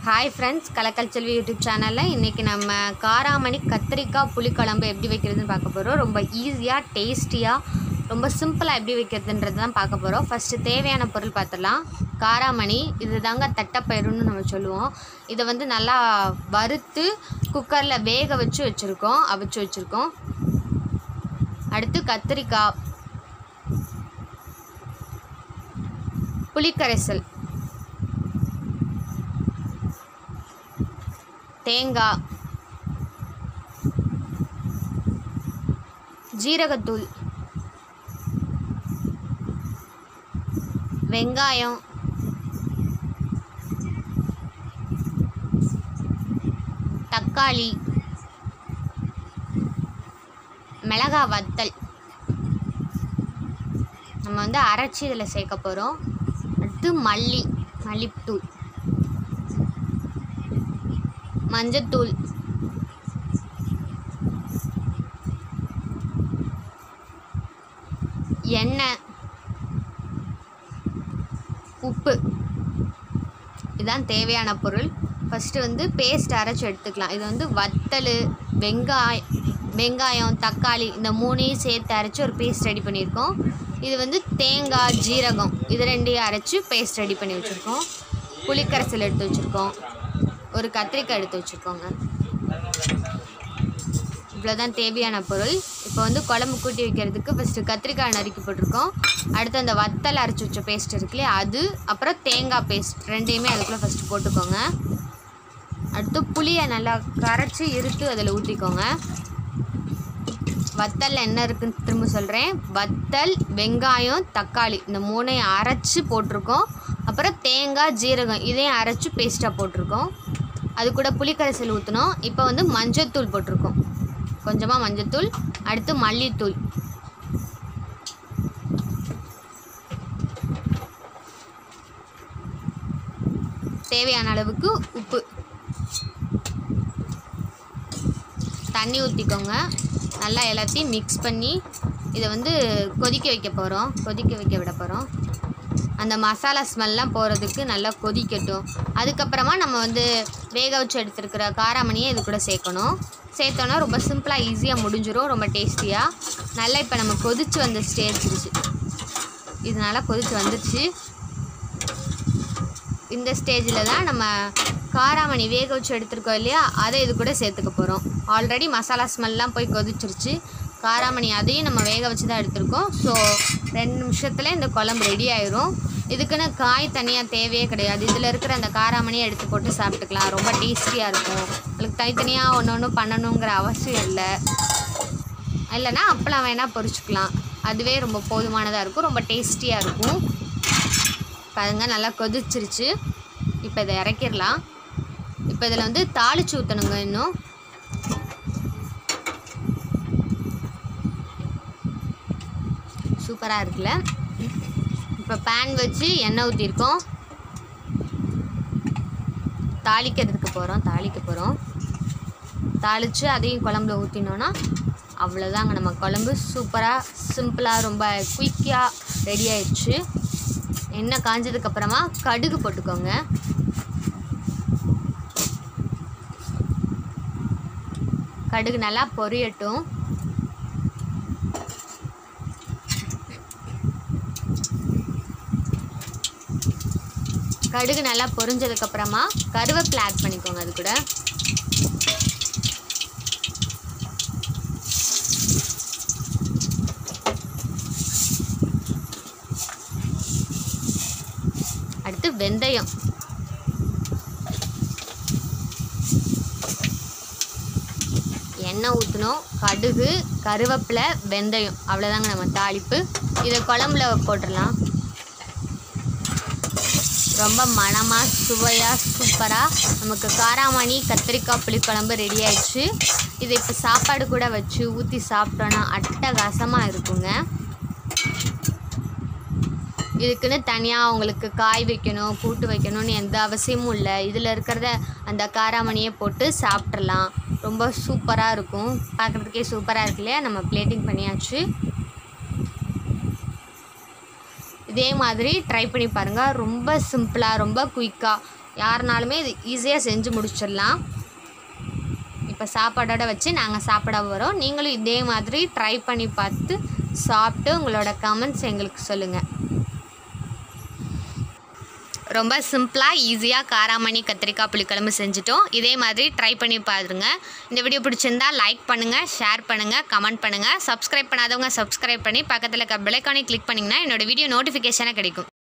hi friends கலக்கல் செல்வி YouTube சேனலில் இன்றைக்கி நம்ம காராமணி கத்திரிக்காய் புளிக்குழம்பு எப்படி வைக்கிறதுன்னு பார்க்க போகிறோம் ரொம்ப ஈஸியாக டேஸ்டியாக ரொம்ப சிம்பிளாக எப்படி வைக்கிறதுன்றது தான் பார்க்க போகிறோம் ஃபஸ்ட்டு தேவையான பொருள் பார்த்துடலாம் காராமணி இது தாங்க தட்டைப்பயிறுன்னு நம்ம சொல்லுவோம் இதை வந்து நல்லா வறுத்து குக்கரில் வேக வச்சு வச்சுருக்கோம் அவிச்சு வச்சுருக்கோம் அடுத்து கத்திரிக்காய் புளிக்கரைசல் தேங்காய் ஜீரகத்தூள் வெங்காயம் தக்காளி மிளகா வத்தல் நம்ம வந்து அரைச்சி இதில் சேர்க்க போகிறோம் அடுத்து மல்லி மல்லித்தூள் மஞ்சத்தூள் எண்ணெய் உப்பு இதுதான் தேவையான பொருள் ஃபஸ்ட்டு வந்து பேஸ்ட் அரைச்சி எடுத்துக்கலாம் இது வந்து வத்தல் வெங்காயம் வெங்காயம் தக்காளி இந்த மூணையும் சேர்த்து அரைச்சி ஒரு பேஸ்ட் ரெடி பண்ணியிருக்கோம் இது வந்து தேங்காய் ஜீரகம் இது ரெண்டையும் அரைச்சி பேஸ்ட் ரெடி பண்ணி வச்சுருக்கோம் புளிக்கரைசல் எடுத்து வச்சுருக்கோம் ஒரு கத்திரிக்காய் எடுத்து வச்சுருக்கோங்க இவ்வளோதான் தேவையான பொருள் இப்போ வந்து குழம்பு கூட்டி வைக்கிறதுக்கு ஃபஸ்ட்டு கத்திரிக்காய் நறுக்கி போட்டிருக்கோம் அடுத்து அந்த வத்தல் அரைச்சி வச்ச பேஸ்ட் இருக்குல்லையா அது அப்புறம் தேங்காய் பேஸ்ட் ரெண்டையுமே அதுக்குள்ளே ஃபஸ்ட்டு போட்டுக்கோங்க அடுத்து புளியை நல்லா கரைச்சி இருத்து அதில் ஊற்றிக்கோங்க வத்தலில் என்ன இருக்குன்னு திரும்ப சொல்கிறேன் வத்தல் வெங்காயம் தக்காளி இந்த மூணையும் அரைச்சி போட்டிருக்கோம் அப்புறம் தேங்காய் ஜீரகம் இதையும் அரைச்சி பேஸ்ட்டாக போட்டிருக்கோம் அது கூட புளிக்கரைசல் ஊற்றணும் இப்போ வந்து மஞ்சத்தூள் போட்டிருக்கோம் கொஞ்சமாக மஞ்சத்தூள் அடுத்து மல்லித்தூள் தேவையான அளவுக்கு உப்பு தண்ணி ஊற்றிக்கோங்க நல்லா எல்லாத்தையும் மிக்ஸ் பண்ணி இதை வந்து கொதிக்க வைக்க போகிறோம் கொதிக்க வைக்க விட போகிறோம் அந்த மசாலா ஸ்மெல்லாம் போகிறதுக்கு நல்லா கொதிக்கட்டும் அதுக்கப்புறமா நம்ம வந்து வேக வச்சு எடுத்துருக்கிற காராமணியை இது கூட சேர்க்கணும் சேர்த்தோன்னா ரொம்ப சிம்பிளாக ஈஸியாக முடிஞ்சிடும் ரொம்ப டேஸ்டியாக நல்லா இப்போ நம்ம கொதிச்சு வந்த ஸ்டேஜ் இது நல்லா கொதிச்சு வந்துடுச்சு இந்த ஸ்டேஜில் தான் நம்ம காராமணி வேக வச்சு எடுத்துருக்கோம் இல்லையா அதை இது கூட சேர்த்துக்க போகிறோம் ஆல்ரெடி மசாலா ஸ்மெல்லாம் போய் கொதிச்சிருச்சு காராமணி அதையும் நம்ம வேக வச்சு தான் எடுத்திருக்கோம் ஸோ ரெண்டு நிமிஷத்தில் இந்த குழம்பு ரெடி ஆயிரும் இதுக்குன்னு காய் தனியாக தேவையே கிடையாது இதில் இருக்கிற அந்த காராமணியை எடுத்து போட்டு சாப்பிட்டுக்கலாம் ரொம்ப டேஸ்டியாக இருக்கும் உங்களுக்கு தனித்தனியாக ஒன்று ஒன்று பண்ணணுங்கிற அவசியம் இல்லை இல்லைன்னா அப்பளம் வேணால் பொரிச்சுக்கலாம் அதுவே ரொம்ப போதுமானதாக இருக்கும் ரொம்ப டேஸ்டியாக இருக்கும் பாருங்க நல்லா கொதிச்சிருச்சு இப்போ இதை இறக்கிடலாம் இப்போ இதில் வந்து தாளிச்சு ஊற்றணுங்க இன்னும் சூப்பராக இருக்குல்ல இப்போ பேன் வச்சு எண்ணெய் ஊற்றிருக்கோம் தாளிக்கிறதுக்கு போகிறோம் தாளிக்க போகிறோம் தாளித்து அதையும் குழம்புல ஊற்றினோன்னா அவ்வளோதாங்க நம்ம குழம்பு சூப்பராக சிம்பிளாக ரொம்ப குயிக்காக ரெடி ஆயிடுச்சு எண்ணெய் காஞ்சதுக்கப்புறமா கடுகு போட்டுக்கோங்க கடுகு நல்லா பொரியட்டும் கடுகு நல்லா பொரிஞ்சதுக்கப்புறமா கருவேப்பிலை ஆட் பண்ணிக்கோங்க அது கூட அடுத்து வெந்தயம் எண்ணெய் ஊற்றணும் கடுகு கருவேப்பிலை வெந்தயம் அவ்வளோதாங்க நம்ம தாளிப்பு இதை குழம்புல போட்டுடலாம் ரொம்ப மணமாக சுவையாக சூப்பராக நமக்கு காராமணி கத்திரிக்காய் புளிக்குழம்பு ரெடி ஆயிடுச்சு இதை இப்போ சாப்பாடு கூட வச்சு ஊற்றி சாப்பிட்டோன்னா அட்டகாசமாக இருக்குங்க இதுக்குன்னு தனியாக உங்களுக்கு காய் வைக்கணும் கூட்டு வைக்கணும்னு எந்த அவசியமும் இல்லை இதில் இருக்கிறத அந்த காராமணியை போட்டு சாப்பிட்றலாம் ரொம்ப சூப்பராக இருக்கும் பார்க்குறதுக்கே சூப்பராக இருக்கு இல்லையா நம்ம பிளேட்டிங் பண்ணியாச்சு இதே மாதிரி ட்ரை பண்ணி பாருங்கள் ரொம்ப சிம்பிளாக ரொம்ப குயிக்காக யாருனாலுமே இது ஈஸியாக செஞ்சு முடிச்சிடலாம் இப்போ சாப்பாடோட வச்சு நாங்கள் சாப்பிட வரோம் நீங்களும் இதே மாதிரி ட்ரை பண்ணி பார்த்து சாப்பிட்டு உங்களோட கமெண்ட்ஸ் எங்களுக்கு சொல்லுங்கள் ரொம்ப சிம்பிளாக ஈஸியாக காராமணி கத்திரிக்காய் புளிக்குழம்பு செஞ்சுட்டோம் இதே மாதிரி ட்ரை பண்ணி பாருங்க இந்த வீடியோ பிடிச்சிருந்தா லைக் பண்ணுங்கள் ஷேர் பண்ணுங்கள் கமெண்ட் பண்ணுங்கள் சப்ஸ்கிரைப் பண்ணாதவங்க சப்ஸ்கிரைப் பண்ணி பக்கத்தில் இருக்க பெலைக்கானே கிளிக் பண்ணிங்கன்னா என்னோட வீடியோ நோட்டிஃபிகேஷனாக கிடைக்கும்